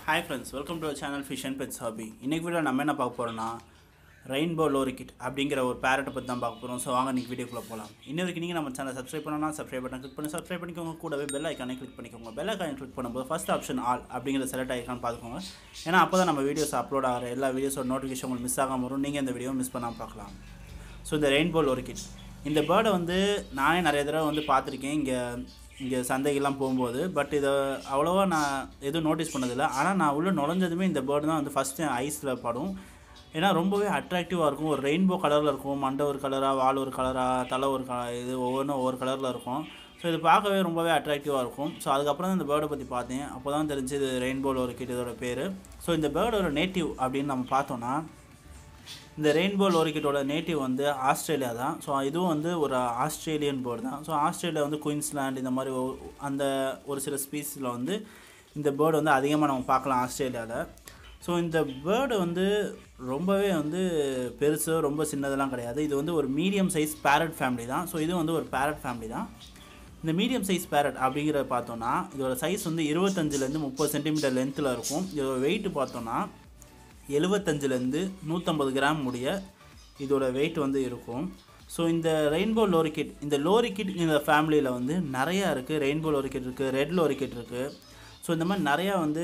hi friends welcome to channel fish and pets hobby இன்னைக்கு video நம்ம என்ன பார்க்க போகிறோம்னா ரெயின்போ லோரிக்கிட் அப்படிங்கிற ஒரு பேரட்டை பற்றி தான் பார்க்க போகிறோம் ஸோ வாங்க இன்னைக்கு வீடியோக்குள்ளே போகலாம் இன்ன வரைக்கும் நீங்கள் நம்ம சேனல் சப்ஸ்கிரைப் பண்ணலாம் சப்ஸ்கிரைப் பட்டன் கிளிக் பண்ணி சப்ஸ்கிரைப் பண்ணிக்கோங்க கூடவே பெல் ஐக்கானே கிளிக் பண்ணிக்கோங்க பெல் ஐக்கானை கிளிக் பண்ணும்போது ஃபஸ்ட் ஆப்ஷன் ஆல் அப்படிங்கிற செலக்ட் ஐக்கான் பார்த்துக்கோங்க ஏன்னா அப்போ தான் நம்ம வீடியோஸ் அப்லோட் ஆகிற எல்லா வீடியோஸோட நோட்டிஃபிகேஷன் உங்களுக்கு மிஸ் ஆகாமல் வரும் நீங்கள் இந்த வீடியோ மிஸ் பண்ணாமல் பார்க்கலாம் ஸோ இந்த ரெயின்போ லோரிக்கிட் இந்த பேர்டை வந்து நானே நிறைய தடவை வந்து பார்த்துருக்கேன் இங்கே இங்கே சந்தைக்கெல்லாம் போகும்போது பட் இதை அவ்வளோவா நான் எதுவும் நோட்டீஸ் பண்ணதில்லை ஆனால் நான் உள்ளே நுழைஞ்சதுமே இந்த பேர்டு தான் வந்து ஃபஸ்ட்டு ஐஸில் படும் ஏன்னா ரொம்பவே அட்ராக்டிவாக இருக்கும் ஒரு ரெயின்போ கலரில் இருக்கும் மண்டை ஒரு கலராக வால் ஒரு கலராக தலை ஒரு க இது ஒவ்வொன்றும் ஒவ்வொரு கலரில் இருக்கும் ஸோ இது பார்க்கவே ரொம்பவே அட்ராக்டிவாக இருக்கும் ஸோ அதுக்கப்புறம் தான் இந்த பேர்டை பற்றி பார்த்தேன் அப்போ தான் தெரிஞ்சு இது ரெயின்போவில் ஒரு கிட் இதோட பேர் ஸோ இந்த பேர்டோட நேட்டிவ் அப்படின்னு நம்ம பார்த்தோன்னா இந்த ரெயின்போ லோரிக்கிட்டோட நேட்டிவ் வந்து ஆஸ்திரேலியா தான் ஸோ இதுவும் வந்து ஒரு ஆஸ்திரேலியன் பேர்டு தான் ஸோ ஆஸ்திரேலியா வந்து குயின்ஸ்லாண்ட் இந்த மாதிரி ஒ- அந்த ஒரு சில ஸ்பீஸில் வந்து இந்த பேர்டு வந்து அதிகமாக நம்ம பார்க்கலாம் ஆஸ்திரேலியாவில் ஸோ இந்த பேர்டு வந்து ரொம்பவே வந்து பெருசு ரொம்ப சின்னதெல்லாம் கிடையாது இது வந்து ஒரு மீடியம் சைஸ் பேரட் ஃபேமிலி தான் ஸோ இது வந்து ஒரு பேரட் ஃபேமிலி தான் இந்த மீடியம் சைஸ் பேரட் அப்படிங்கிறத பார்த்தோன்னா இதோட சைஸ் வந்து இருபத்தஞ்சிலேருந்து முப்பது சென்டிமீட்டர் லென்த்தில் இருக்கும் இதோட வெயிட் பார்த்தோன்னா எழுபத்தஞ்சிலேருந்து நூற்றம்பது கிராம் முடிய இதோட வெயிட் வந்து இருக்கும் ஸோ இந்த ரெயின்போ லோரிக்கிட் இந்த லோரிக்கிட் இந்த ஃபேமிலியில் வந்து நிறையா இருக்குது ரெயின்போ லோரிக்கிட் இருக்குது ரெட் லோரிக்கிட் இருக்குது ஸோ இந்த மாதிரி நிறையா வந்து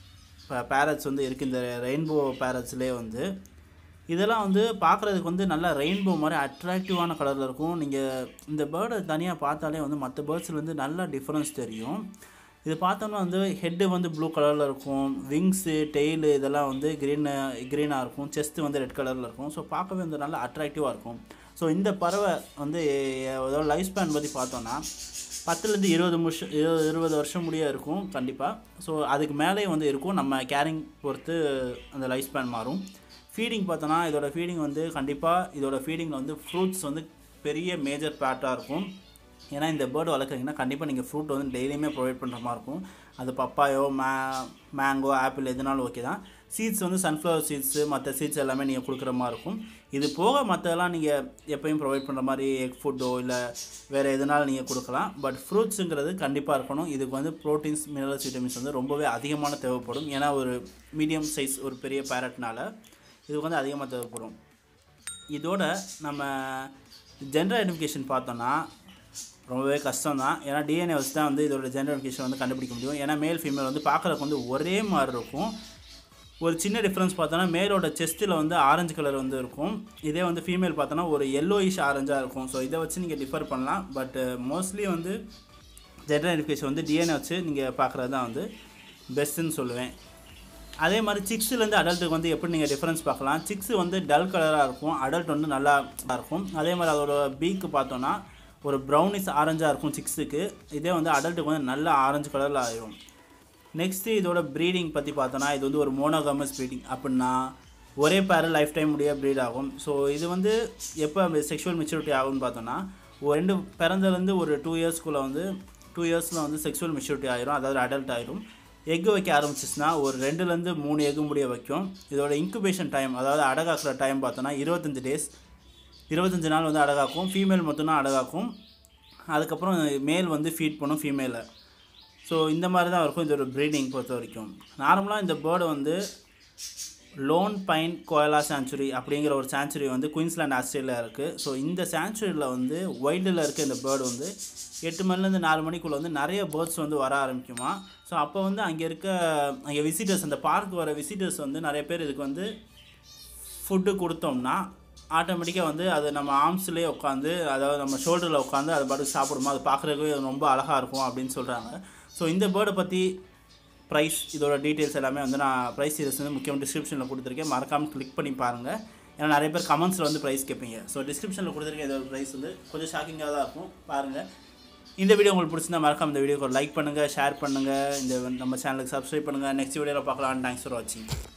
பேரட்ஸ் வந்து இருக்குது இந்த ரெயின்போ பேரட்ஸ்லேயே வந்து இதெல்லாம் வந்து பார்க்குறதுக்கு வந்து நல்லா ரெயின்போ மாதிரி அட்ராக்டிவான கலரில் இருக்கும் நீங்கள் இந்த பேர்டை தனியாக பார்த்தாலே வந்து மற்ற பேர்ட்ஸில் வந்து நல்லா டிஃப்ரென்ஸ் தெரியும் இது பார்த்தோம்னா வந்து ஹெட்டு வந்து ப்ளூ கலரில் இருக்கும் விங்ஸு டெய்லு இதெல்லாம் வந்து க்ரீனு க்ரீனாக இருக்கும் செஸ்ட்டு வந்து ரெட் கலரில் இருக்கும் ஸோ பார்க்கவே வந்து நல்லா அட்ராக்டிவாக இருக்கும் ஸோ இந்த பறவை வந்து அதோட லைஃப் ஸ்பேன் பற்றி பார்த்தோன்னா பத்துலேருந்து இருபது வருஷம் இருபது இருபது வருஷம் முடிய இருக்கும் கண்டிப்பாக ஸோ அதுக்கு மேலேயும் வந்து இருக்கும் நம்ம கேரிங் பொறுத்து அந்த லைஃப் ஸ்பேன் மாறும் ஃபீடிங் பார்த்தோன்னா இதோட ஃபீடிங் வந்து கண்டிப்பாக இதோட ஃபீடிங்கில் வந்து ஃப்ரூட்ஸ் வந்து பெரிய மேஜர் பார்ட்டாக இருக்கும் ஏன்னா இந்த பேர்டு வளர்க்குறீங்கன்னா கண்டிப்பாக நீங்கள் ஃப்ரூட் வந்து டெய்லியுமே ப்ரொவைட் பண்ணுற மாதிரி இருக்கும் அது பப்பாயோ மே மேங்கோ ஆப்பிள் எதுனாலும் ஓகே தான் சீட்ஸ் வந்து சன்ஃப்ளவர் சீட்ஸு மற்ற சீட்ஸ் எல்லாமே நீங்கள் கொடுக்குற மாதிரி இருக்கும் இது போக மற்றதெல்லாம் நீங்கள் எப்பயும் ப்ரொவைட் பண்ணுற மாதிரி எக் ஃபுட்டோ இல்லை வேறு எதுனாலும் நீங்கள் கொடுக்கலாம் பட் ஃப்ரூட்ஸுங்கிறது கண்டிப்பாக இருக்கணும் இதுக்கு வந்து ப்ரோட்டீன்ஸ் மினரல்ஸ் விட்டமின்ஸ் வந்து ரொம்பவே அதிகமான தேவைப்படும் ஏன்னா ஒரு மீடியம் சைஸ் ஒரு பெரிய பேரட்னால இதுக்கு வந்து அதிகமாக தேவைப்படும் இதோட நம்ம ஜெண்டர் ஐடென்டிஃபிகேஷன் பார்த்தோன்னா ரொம்பவே கஷ்டம் தான் ஏன்னா டிஎன்ஏ வச்சு தான் வந்து இதோட ஜெண்டர் ஐடென்டிஃபிகேஷன் வந்து கண்டுபிடிக்க முடியும் ஏன்னா மேல் ஃபீமேல் வந்து பார்க்குறதுக்கு வந்து ஒரே மாதிரி இருக்கும் ஒரு சின்ன டிஃப்ரென்ஸ் பார்த்தோன்னா மேலோட செஸ்ட்டில் வந்து ஆரஞ்சு கலர் வந்து இருக்கும் இதே வந்து ஃபீமேல் பார்த்தோன்னா ஒரு எல்லோயிஷ் ஆரஞ்சாக இருக்கும் ஸோ இதை வச்சு நீங்கள் டிஃபர் பண்ணலாம் பட் மோஸ்ட்லி வந்து ஜெண்டர் ஐடென்டிஃபிகேஷன் வந்து டிஎன்ஏ வச்சு நீங்கள் பார்க்குறது தான் வந்து பெஸ்ட்டுன்னு சொல்லுவேன் அதே மாதிரி சிக்ஸ்லேருந்து அடல்ட்டுக்கு வந்து எப்படி நீங்கள் டிஃப்ரென்ஸ் பார்க்கலாம் சிக்ஸ் வந்து டல் கலராக இருக்கும் அடல்ட் வந்து நல்லா இருக்கும் அதே மாதிரி அதோட பீக்கு பார்த்தோன்னா ஒரு ப்ரௌனிஷ் ஆரஞ்சாக இருக்கும் சிக்ஸுக்கு இதே வந்து அடல்ட்டுக்கு வந்து நல்ல ஆரஞ்சு கலரில் ஆயிரும் நெக்ஸ்ட்டு இதோட ப்ரீடிங் பற்றி பார்த்தோன்னா இது வந்து ஒரு மோனோகமஸ் ப்ரீடிங் அப்படின்னா ஒரே பேர் லைஃப் டைம் முடிய ப்ரீட் ஆகும் ஸோ இது வந்து எப்போ செக்ஷுவல் மெச்சூரிட்டி ஆகும்னு பார்த்தோன்னா ஒரு ரெண்டு பிறந்தலேருந்து ஒரு டூ இயர்ஸ்க்குள்ளே வந்து டூ இயர்ஸில் வந்து செக்ஷுவல் மெச்சூரிட்டி ஆயிரும் அதாவது அடல்ட் ஆயிரும் எக்கு வைக்க ஆரம்பிச்சிச்சுன்னா ஒரு ரெண்டுலேருந்து மூணு எக்கு முடிய வைக்கும் இதோட இன்குபேஷன் டைம் அதாவது அடகாக்குற டைம் பார்த்தோன்னா இருபத்தஞ்சி டேஸ் இருபத்தஞ்சி நாள் வந்து அடகாக்கும் ஃபீமேல் மட்டும்தான் அடகாக்கும் அதுக்கப்புறம் மேல் வந்து ஃபீட் பண்ணும் ஃபீமேலை ஸோ இந்த மாதிரி தான் இருக்கும் இதோட ப்ரீடிங் பொறுத்த வரைக்கும் நார்மலாக இந்த பேர்டு வந்து லோன் பைன் கோயலா சாங்சுரி அப்படிங்கிற ஒரு சாங்சுரி வந்து குயின்ஸ்லாண்ட் ஆஸ்திரேலியா இருக்குது ஸோ இந்த சாங்சுரியில் வந்து வைல்டில் இருக்க இந்த பேர்டு வந்து எட்டு மணிலேருந்து நாலு மணிக்குள்ளே வந்து நிறைய பேர்ட்ஸ் வந்து வர ஆரம்பிக்குமா ஸோ அப்போ வந்து அங்கே இருக்க அங்கே விசிட்டர்ஸ் அந்த பார்க் வர விசிட்டர்ஸ் வந்து நிறைய பேர் இதுக்கு வந்து ஃபுட்டு கொடுத்தோம்னா ஆட்டோமேட்டிக்காக வந்து அது நம்ம ஆர்ம்ஸ்லேயே உட்காந்து அதாவது நம்ம ஷோல்டரில் உட்காந்து அது பாட்டுக்கு சாப்பிடுமா அது பார்க்குறதுக்கு ரொம்ப அழகாக இருக்கும் அப்படின்னு சொல்கிறாங்க ஸோ இந்த பேர்டை பற்றி ப்ரைஸ் இதோட டீட்டெயில்ஸ் எல்லாமே வந்து நான் ப்ரைஸ் சீரிஸ் வந்து முக்கியமாக டிஸ்கிரிப்ஷனில் கொடுத்துருக்கேன் மறக்காமல் கிளிக் பண்ணி பாருங்கள் ஏன்னா நிறைய பேர் கமெண்ட்ஸில் வந்து ப்ரைஸ் கேட்பீங்க ஸோ டிஸ்கிரிப்ஷனில் கொடுத்துருக்க இதோட ப்ரைஸ் வந்து கொஞ்சம் ஷாக்கிங்காக தான் இருக்கும் பாருங்கள் இந்த வீடியோ உங்களுக்கு பிடிச்சிருந்தா மறக்காம இந்த வீடியோக்கு லைக் பண்ணுங்கள் ஷேர் பண்ணுங்கள் இந்த நம்ம சேனலுக்கு சப்ஸ்கிரைப் பண்ணுங்கள் நெக்ஸ்ட் வீடியோவில் பார்க்கலாம் தேங்க்ஸ் ஃபார் வாட்சிங்